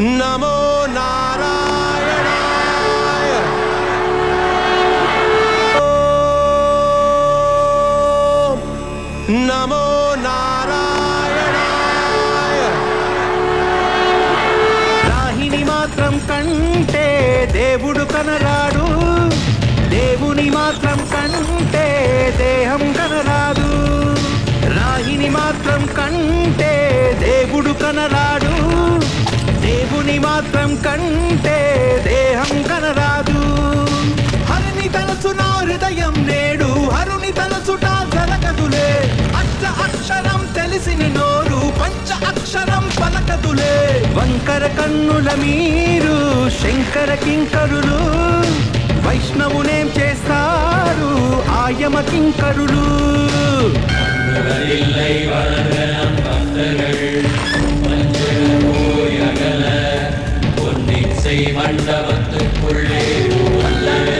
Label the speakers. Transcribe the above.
Speaker 1: నమో నారాయణాయ ఓం నమో నారాయణాయ రాహిని మాత్రం కంటే దేవుడు కనరాడు దేవుని మాత్రం కంటే దేహం కనరాదు రాహిని మాత్రం కంటే దేవుడు కనరాడు దేవుని మాత్రం కంటే దేహం కనరాదు హరిని తలచు నా హృదయం నేడు హరుని తలచుట జరగదులే అక్ష అక్షరం తెలిసిన నోరు పంచ అక్షరం పలకదులే వంకర కన్నుల మీరు శంకర కింకరులు వైష్ణవునేం చేస్తారు ఆయమ కింకరులు
Speaker 2: இல்லை வளர்கலம் பக்தர்கள் மஞ்சள் அகல பொன்னிச்சை மண்டபத்துக்குள்ளே அல்ல